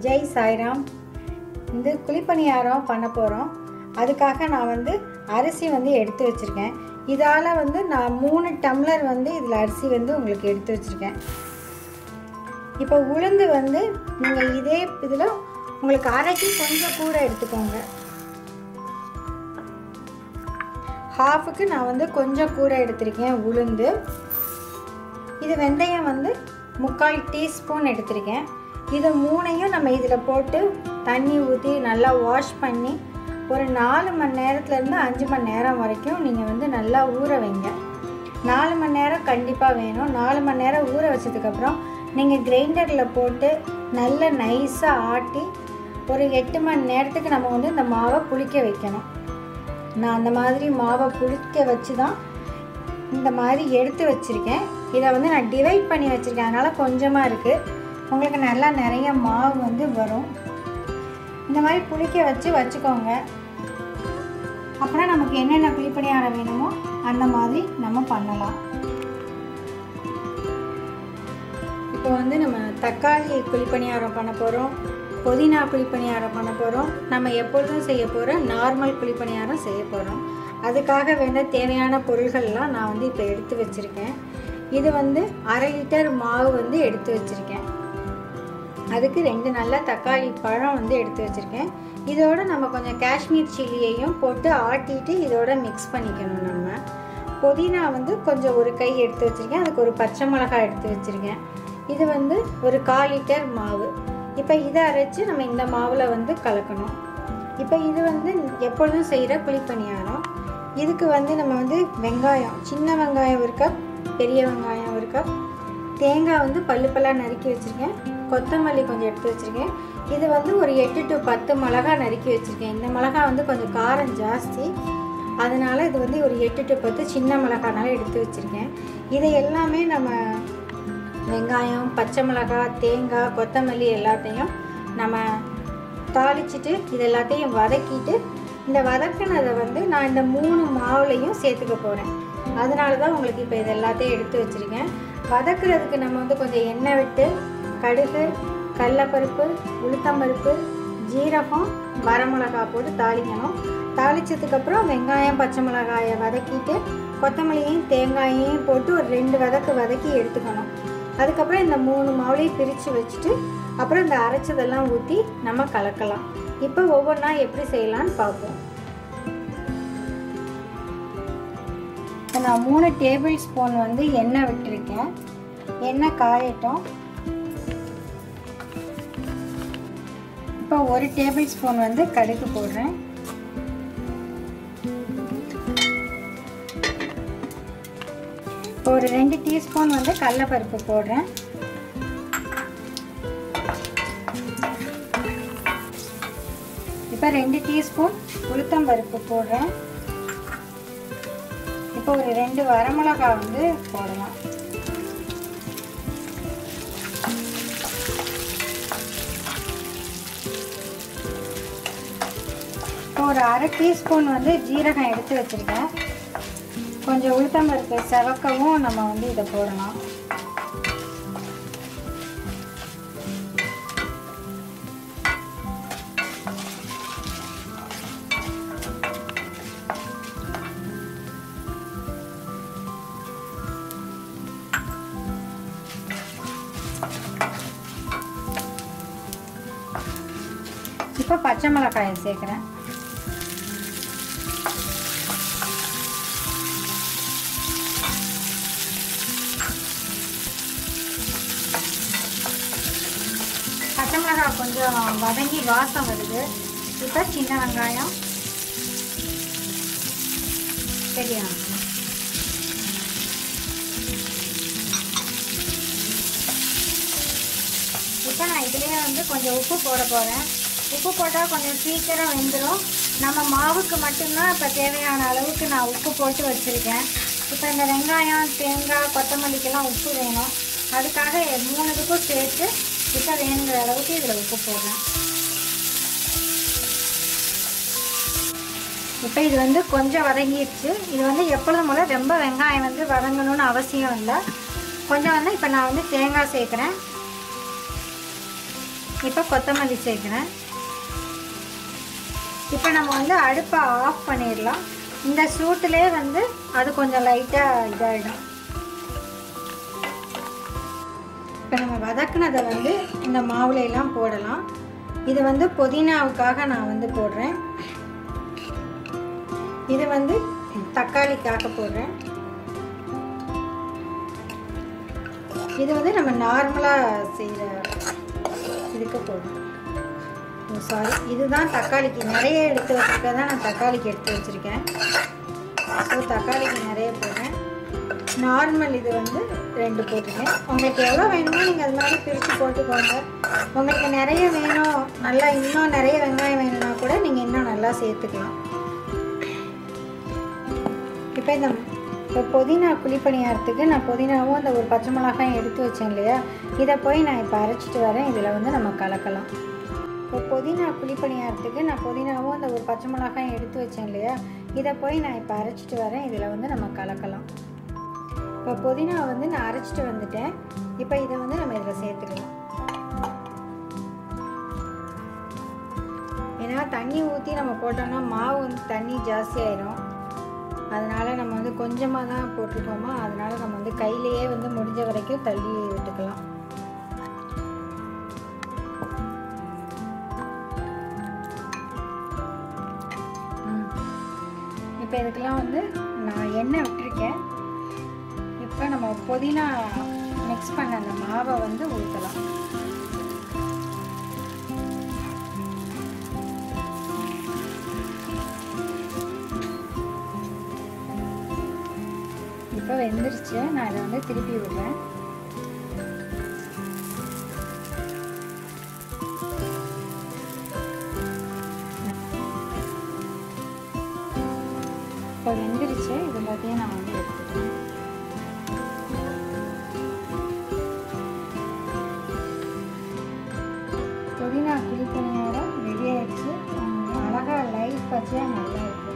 ஜெய் சாய்ராம் இந்த குழிப்பணியாரம் பண்ண போகிறோம் அதுக்காக நான் வந்து அரிசி வந்து எடுத்து வச்சுருக்கேன் இதால் வந்து நான் மூணு டம்ளர் வந்து இதில் அரிசி வந்து உங்களுக்கு எடுத்து வச்சுருக்கேன் இப்போ உளுந்து வந்து நீங்கள் இதே இதில் உங்களுக்கு அரைக்கி கொஞ்சம் கூட எடுத்துக்கோங்க ஹாஃபுக்கு நான் வந்து கொஞ்சம் கூட எடுத்திருக்கேன் உளுந்து இது வெந்தயம் வந்து முக்கால் டீஸ்பூன் எடுத்திருக்கேன் இது மூணையும் நம்ம இதில் போட்டு தண்ணி ஊற்றி நல்லா வாஷ் பண்ணி ஒரு நாலு மணி நேரத்துலேருந்து அஞ்சு மணி நேரம் வரைக்கும் நீங்கள் வந்து நல்லா ஊற வைங்க நாலு மணி நேரம் கண்டிப்பாக வேணும் நாலு மணி நேரம் ஊற வச்சதுக்கப்புறம் நீங்கள் கிரைண்டரில் போட்டு நல்ல நைஸாக ஆட்டி ஒரு எட்டு மணி நேரத்துக்கு நம்ம வந்து இந்த மாவை புளிக்க வைக்கணும் நான் அந்த மாதிரி மாவை புளிக்க வச்சு தான் இந்த மாதிரி எடுத்து வச்சுருக்கேன் இதை வந்து நான் டிவைட் பண்ணி வச்சுருக்கேன் அதனால் கொஞ்சமாக இருக்குது உங்களுக்கு நல்லா நிறைய மாவு வந்து வரும் இந்த மாதிரி புளிக்க வச்சு வச்சுக்கோங்க அப்புறம் நமக்கு என்னென்ன குழிப்பணியாரம் வேணுமோ அந்த மாதிரி நம்ம பண்ணலாம் இப்போ வந்து நம்ம தக்காளி குழிப்பணியாரம் பண்ண போகிறோம் புதினா குழிப்பணியாரம் பண்ண போகிறோம் நம்ம எப்பொழுதும் செய்ய போகிற நார்மல் குழிப்பணியாரம் செய்ய போகிறோம் அதுக்காக வேண்ட தேவையான பொருள்கள்லாம் நான் வந்து இப்போ எடுத்து வச்சுருக்கேன் இது வந்து அரை லிட்டர் மாவு வந்து எடுத்து வச்சுருக்கேன் அதுக்கு ரெண்டு நல்ல தக்காளி பழம் வந்து எடுத்து வச்சுருக்கேன் இதோட நம்ம கொஞ்சம் காஷ்மீர் சில்லியையும் போட்டு ஆட்டிட்டு இதோட மிக்ஸ் பண்ணிக்கணும் நம்ம புதினா வந்து கொஞ்சம் ஒரு கை எடுத்து வச்சுருக்கேன் அதுக்கு ஒரு பச்சை மிளகாய் எடுத்து வச்சுருக்கேன் இது வந்து ஒரு கால் லிட்டர் மாவு இப்போ இதை அரைச்சி நம்ம இந்த மாவில் வந்து கலக்கணும் இப்போ இது வந்து எப்பொழுதும் செய்கிற குழிப்பணியாரம் இதுக்கு வந்து நம்ம வந்து வெங்காயம் சின்ன வெங்காயம் ஒரு கப் பெரிய வெங்காயம் ஒரு கப் தேங்காய் வந்து பல்லு பல்லாக நறுக்கி வச்சுருக்கேன் கொத்தமல்லி கொஞ்சம் எடுத்து வச்சுருக்கேன் இது வந்து ஒரு எட்டு டு பத்து மிளகா நறுக்கி வச்சுருக்கேன் இந்த மிளகா வந்து கொஞ்சம் காரம் ஜாஸ்தி அதனால் இது வந்து ஒரு எட்டு டு பத்து சின்ன மிளகானால எடுத்து வச்சுருக்கேன் இதை எல்லாமே நம்ம வெங்காயம் பச்சை மிளகாய் தேங்காய் கொத்தமல்லி எல்லாத்தையும் நம்ம தாளிச்சிட்டு இது எல்லாத்தையும் வதக்கிட்டு இந்த வதக்கினதை வந்து நான் இந்த மூணு மாவுலையும் சேர்த்துக்க போகிறேன் அதனால தான் உங்களுக்கு இப்போ இது எல்லாத்தையும் எடுத்து வச்சுருக்கேன் வதக்குறதுக்கு நம்ம வந்து கொஞ்சம் எண்ணெய் விட்டு கடுகு கடலப்பருப்பு உளுத்தம்பருப்பு ஜீரகம் வரமிளகா போட்டு தாளிக்கணும் தாளித்ததுக்கப்புறம் வெங்காயம் பச்சை மிளகாயை வதக்கிட்டு கொத்தமல்லியையும் தேங்காயையும் போட்டு ஒரு ரெண்டு வதக்கு வதக்கி எடுத்துக்கணும் அதுக்கப்புறம் இந்த மூணு மாவுலையும் பிரித்து வச்சுட்டு அப்புறம் இந்த அரைச்சதெல்லாம் ஊற்றி நம்ம கலக்கலாம் இப்போ ஒவ்வொன்றா எப்படி செய்யலான்னு பார்ப்போம் நான் மூணு டேபிள் ஸ்பூன் வந்து எண்ணெய் விட்டுருக்கேன் எண்ணெய் காயட்டும் இப்போ ஒரு டேபிள் ஸ்பூன் வந்து கடுகு போடுறேன் இப்போ ஒரு ரெண்டு டீஸ்பூன் வந்து கடலப்பருப்பு போடுறேன் இப்போ ரெண்டு டீஸ்பூன் உளுத்தம்பருப்பு போடுறேன் இப்போ ஒரு ரெண்டு வரமிளகா வந்து போடலாம் இப்போ ஒரு அரை டீஸ்பூன் வந்து ஜீரகம் எடுத்து வச்சுருக்கேன் கொஞ்சம் உளுத்தம்பருப்பு செவக்கவும் நம்ம வந்து இதை போடலாம் இப்போ பச்சை மிளகாயை சேர்க்குறேன் பச்சை மிளகாய் கொஞ்சம் வதங்கி வாசம் வருது இப்போ சின்ன வெங்காயம் பெரிய வெங்காயம் இப்போ நான் இதுலேயே வந்து கொஞ்சம் உப்பு போட போகிறேன் உப்பு போட்டால் கொஞ்சம் சீக்கிரம் வெந்துடும் நம்ம மாவுக்கு மட்டும்தான் இப்போ தேவையான அளவுக்கு நான் உப்பு போட்டு வச்சுருக்கேன் இப்போ இந்த வெங்காயம் தேங்காய் கொத்தமல்லிக்கெல்லாம் உப்பு வேணும் அதுக்காக மூணுத்துக்கும் சேர்த்து இப்போ வேணுங்கிற அளவுக்கு இதில் உப்பு போடுறேன் இப்போ இது வந்து கொஞ்சம் வதங்கிடுச்சு இது வந்து எப்பொழுதும் போல ரொம்ப வெங்காயம் வந்து வதங்கணும்னு அவசியம் இல்லை கொஞ்சம் வந்து இப்போ நான் வந்து தேங்காய் சேர்க்குறேன் இப்போ கொத்தமல்லி சேர்க்குறேன் இப்போ நம்ம வந்து அடுப்பை ஆஃப் பண்ணிடலாம் இந்த சூட்டிலே வந்து அது கொஞ்சம் லைட்டாக இதாகிடும் இப்போ நம்ம வதக்குனதை வந்து இந்த மாவுல எல்லாம் போடலாம் இது வந்து புதினாவுக்காக நான் வந்து போடுறேன் இது வந்து தக்காளிக்காக போடுறேன் இது வந்து நம்ம நார்மலாக செய்கிற இதுக்கு போடுறோம் சாரி இதுதான் தக்காளிக்கு நிறைய எடுத்து வச்சுருக்க தான் நான் தக்காளிக்கு எடுத்து வச்சுருக்கேன் ஸோ தக்காளிக்கு நிறைய போடுறேன் நார்மல் இது வந்து ரெண்டு போட்டிருக்கேன் உங்களுக்கு எவ்வளோ வேணுமோ நீங்கள் அது மாதிரி பிரித்து போட்டுக்கோங்க உங்களுக்கு நிறைய வேணும் நல்லா இன்னும் நிறைய வெங்காயம் வேணும்னா கூட நீங்கள் இன்னும் நல்லா சேர்த்துக்கலாம் இப்போ இந்த இப்போ புதினா குழிப்பணியாரத்துக்கு நான் புதினாவும் அந்த ஒரு பச்சை மிளகாயும் எடுத்து வச்சேன் இல்லையா இதை போய் நான் இப்போ அரைச்சிட்டு வரேன் இதில் வந்து நம்ம கலக்கலாம் இப்போ புதினா குழிப்பணியாரத்துக்கு நான் புதினாவும் அந்த ஒரு பச்சை மிளகாயும் எடுத்து வச்சேன் இல்லையா இதை போய் நான் இப்போ அரைச்சிட்டு வரேன் இதில் வந்து நம்ம கலக்கலாம் இப்போ புதினா வந்து நான் அரைச்சிட்டு வந்துட்டேன் இப்போ இதை வந்து நம்ம இதில் சேர்த்துக்கலாம் ஏன்னா தண்ணி ஊற்றி நம்ம போட்டோம்னா மாவு வந்து தண்ணி ஜாஸ்தி ஆயிரும் அதனால் நம்ம வந்து கொஞ்சமாக தான் போட்டிருக்கோமா அதனால் நம்ம வந்து கையிலேயே வந்து முடிஞ்ச வரைக்கும் தள்ளி விட்டுக்கலாம் இப்போ இதுக்கெல்லாம் வந்து நான் எண்ணெய் விட்டுருக்கேன் இப்போ நம்ம புதினா மிக்ஸ் பண்ண அந்த மாவை வந்து ஊற்றலாம் இப்போ வெந்துருச்சு நான் இதை வந்து திருப்பி விடுறேன் இப்போ வெந்துருச்சு இது எல்லாத்தையும் நான் வந்து எடுத்துட்டேன் புதினா குழிப்பணியோட ரெடி ஆயிடுச்சு அழகாக லைட் பச்சையாக நல்லா இருக்கு